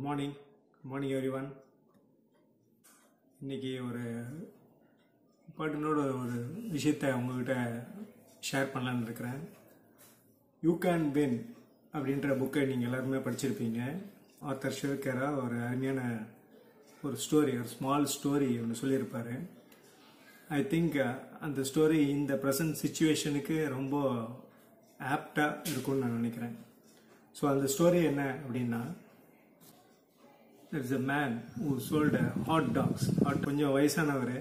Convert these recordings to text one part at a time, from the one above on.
good morning good morning every one இன்னைக்கு ஒரு பாட்டினோட ஒரு விஷயத்தை உங்ககிட்ட ஷேர் பண்ணலான்னு இருக்கிறேன் யூ கேன் வின் அப்படின்ற புக்கை நீங்கள் எல்லாருமே படிச்சிருப்பீங்க ஆத்தர் ஷிவகேரா ஒரு அருமையான ஒரு ஸ்டோரி ஒரு ஸ்மால் ஸ்டோரி ஒன்று சொல்லியிருப்பாரு ஐ திங்க் அந்த ஸ்டோரி இந்த ப்ரெசன்ட் சுச்சுவேஷனுக்கு ரொம்ப ஆப்டாக இருக்கும்னு நான் நினைக்கிறேன் ஸோ அந்த ஸ்டோரி என்ன அப்படின்னா it's a man who sold hot dogs hot கொஞ்சம் வயசானவர்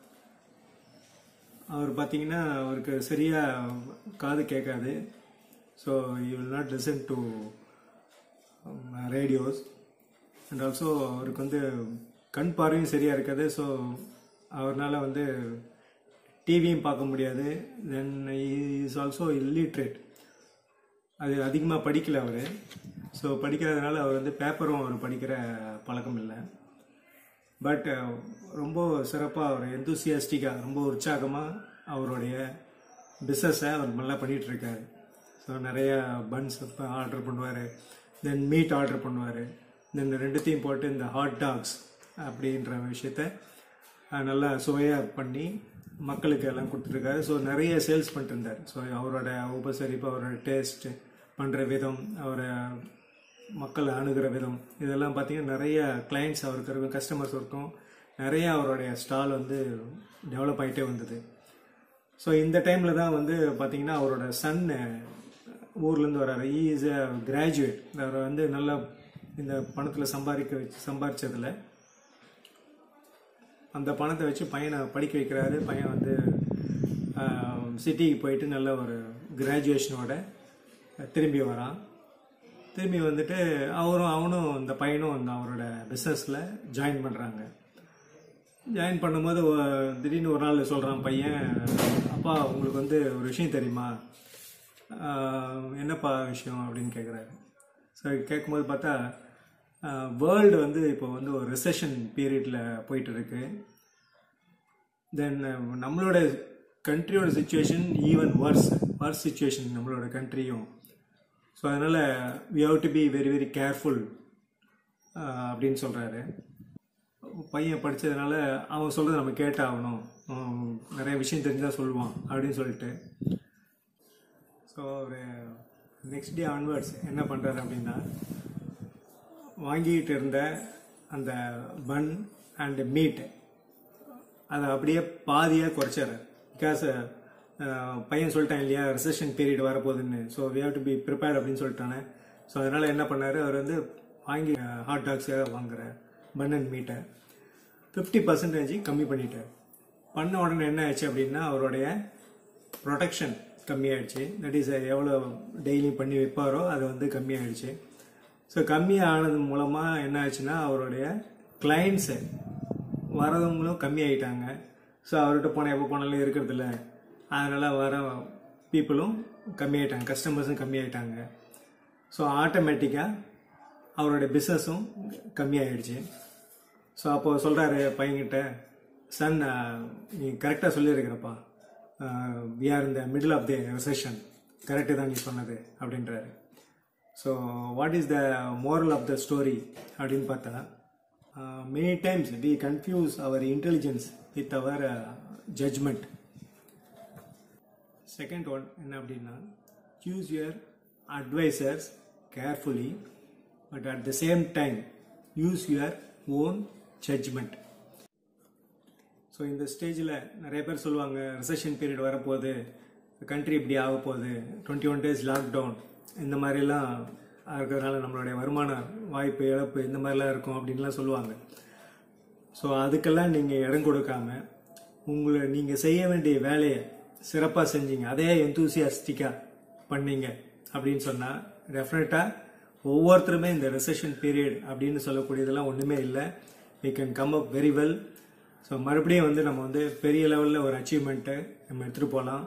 அவர் பார்த்தீங்கன்னா அவருக்கு சரியாக காது கேட்காது so you will not listen to radios and also அவருக்கு வந்து கண் பார்வையும் சரியாக இருக்காது ஸோ அவர்னால வந்து டிவியும் பார்க்க முடியாது தென் இஸ் ஆல்சோ இல்லிட்ரேட் அது அதிகமாக படிக்கல அவர் ஸோ படிக்காதனால அவர் வந்து பேப்பரும் அவர் படிக்கிற பழக்கம் இல்லை பட் ரொம்ப சிறப்பாக அவர் எந்தூசியாஸ்டிக்காக ரொம்ப உற்சாகமாக அவருடைய பிஸ்னஸை அவர் நல்லா பண்ணிகிட்டு இருக்காரு ஸோ நிறைய பன்ஸ் ஆர்டர் பண்ணுவார் தென் மீட் ஆர்டர் பண்ணுவார் தென் ரெண்டுத்தையும் போட்டு இந்த ஹாட் டாக்ஸ் அப்படின்ற விஷயத்த அஹ், நல்லா சுவையாக பண்ணி மக்களுக்கு எல்லாம் கொடுத்துருக்காரு ஸோ நிறைய சேல்ஸ் பண்ணிட்டு இருந்தார் ஸோ அவரோட உபசரிப்பு அவரோட டேஸ்ட் பண்ணுற விதம் அவரை மக்கள் அணுகிற விதம் இதெல்லாம் பார்த்தீங்கன்னா நிறைய கிளைண்ட்ஸ் அவருக்கு இருக்கும் கஸ்டமர்ஸ் இருக்கும் நிறைய அவருடைய ஸ்டால் வந்து டெவலப் ஆகிட்டே வந்தது ஸோ இந்த டைமில் தான் வந்து பார்த்தீங்கன்னா அவரோட சன் ஊர்லேருந்து வர்றாரு ஈ இஸ் அ கிராஜுவேட் அவர் வந்து நல்லா இந்த பணத்தில் சம்பாதிக்க வச்சு சம்பாரிச்சதில் அந்த பணத்தை வச்சு பையனை படிக்க வைக்கிறாரு பையன் வந்து சிட்டிக்கு போயிட்டு நல்ல ஒரு கிராஜுவேஷனோட திரும்பி வரான் திரும்பி வந்துட்டு அவரும் அவனும் இந்த பையனும் அந்த அவரோட பிஸ்னஸில் ஜாயின் பண்ணுறாங்க ஜாயின் பண்ணும்போது ஒ- திடீர்னு ஒரு நாள் சொல்கிறான் பையன் அப்பா உங்களுக்கு வந்து ஒரு விஷயம் தெரியுமா ஆஹ், என்னப்பா விஷயம் அப்படின்னு கேட்குறாரு ஸோ கேட்கும்போது பார்த்தா வேர்ல்டு வந்து இப்போ வந்து ஒரு ரிசெஷன் பீரியடில் போயிட்டு இருக்கு தென் நம்மளோட கண்ட்ரியோட situation even worse worse situation நம்மளோட கண்ட்ரியும் ஸோ அதனால் we have to be very very careful அப்படின்னு சொல்கிறாரு பையன் படித்ததுனால அவன் சொல்கிறத நம்ம கேட்டாகணும் அவன் நிறைய விஷயம் தெரிஞ்சுதான் சொல்லுவான் அப்படின்னு சொல்லிட்டு ஸோ ஒரு நெக்ஸ்ட் டே ஆன்வர்ட்ஸ் என்ன பண்ணுறாரு அப்படின்னா வாங்கிட்டு இருந்த அந்த பன் அண்ட் மீட் அதை அப்படியே பாதியாக குறைச்சாரு பிகாஸ் பையன் சொல்லிட்டான் இல்லையா ரிசெஷன் பீரியட் வரப்போகுதுன்னு so we have to be prepared அப்படின்னு சொல்லிட்டானே ஸோ அதனால் என்ன பண்ணாரு அவர் வந்து வாங்கி ஹாட் டாக்ஸாக வாங்குற பன் அண்ட் மீட்டை ஃபிஃப்டி பர்சன்டேஜ் கம்மி பண்ணிட்டார் பண்ண உடனே என்ன ஆச்சு அப்படின்னா அவருடைய ப்ரொடெக்ஷன் கம்மியாயிடுச்சு தட் இஸ் எவ்வளோ டெய்லி பண்ணி வைப்பாரோ அது வந்து கம்மியாயிடுச்சு ஸோ கம்மியானது மூலமாக என்ன ஆச்சுன்னா அவருடைய கிளைண்ட்ஸு வரவங்களும் கம்மியாயிட்டாங்க ஸோ அவர்கிட்ட போனால் எப்போ போனாலும் இருக்கிறதில்ல அதனால் வர பீப்புளும் கம்மியாயிட்டாங்க கஸ்டமர்ஸும் கம்மியாயிட்டாங்க ஸோ ஆட்டோமேட்டிக்காக அவருடைய பிஸ்னஸும் கம்மியாயிடுச்சு ஸோ அப்போ சொல்கிறாரு பையன்கிட்ட சன் நீ கரெக்டாக சொல்லியிருக்கிறப்பா வி ஆர் இந்த middle of the recession correct தான் நீ சொன்னது அப்படின்றாரு so what is the moral of the story அப்படின்னு பார்த்தா many times we confuse our intelligence with our judgement second one என்ன அப்படின்னா choose your advisers carefully but at the same time use your own judgement so இந்த ஸ்டேஜில் நிறைய பேர் சொல்லுவாங்க recession period வரப்போகுது கண்ட்ரி இப்படி ஆக போகுது டுவெண்ட்டி ஒன் டேஸ் லாக்டவுன் இந்த மாதிரிலாம் இருக்கிறதுனால நம்மளுடைய வருமான வாய்ப்பு இழப்பு இந்த மாதிரிலாம் இருக்கும் அப்படின்லாம் சொல்லுவாங்க ஸோ அதுக்கெல்லாம் நீங்கள் இடம் கொடுக்காம உங்களை நீங்கள் செய்ய வேண்டிய வேலையை சிறப்பாக செஞ்சீங்க அதே எந்தூசியாஸ்டிக்காக பண்ணீங்க அப்படின்னு சொன்னால் டெஃபினட்டாக ஒவ்வொருத்தருமே இந்த ரிசெஷன் பீரியட் அப்படின்னு சொல்லக்கூடியதெல்லாம் ஒன்றுமே இல்லை we can come up very well so மறுபடியும் வந்து நம்ம வந்து பெரிய லெவலில் ஒரு அச்சீவ்மெண்ட்டை நம்ம எடுத்துகிட்டு போகலாம்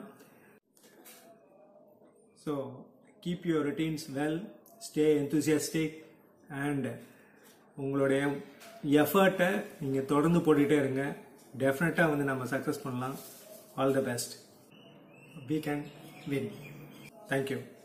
so keep your routines well stay enthusiastic and உங்களுடைய எஃபர்ட்டை நீங்கள் தொடர்ந்து போட்டுகிட்டே இருங்க டெஃபினட்டாக வந்து நம்ம சக்ஸஸ் பண்ணலாம் all the best we can win thank you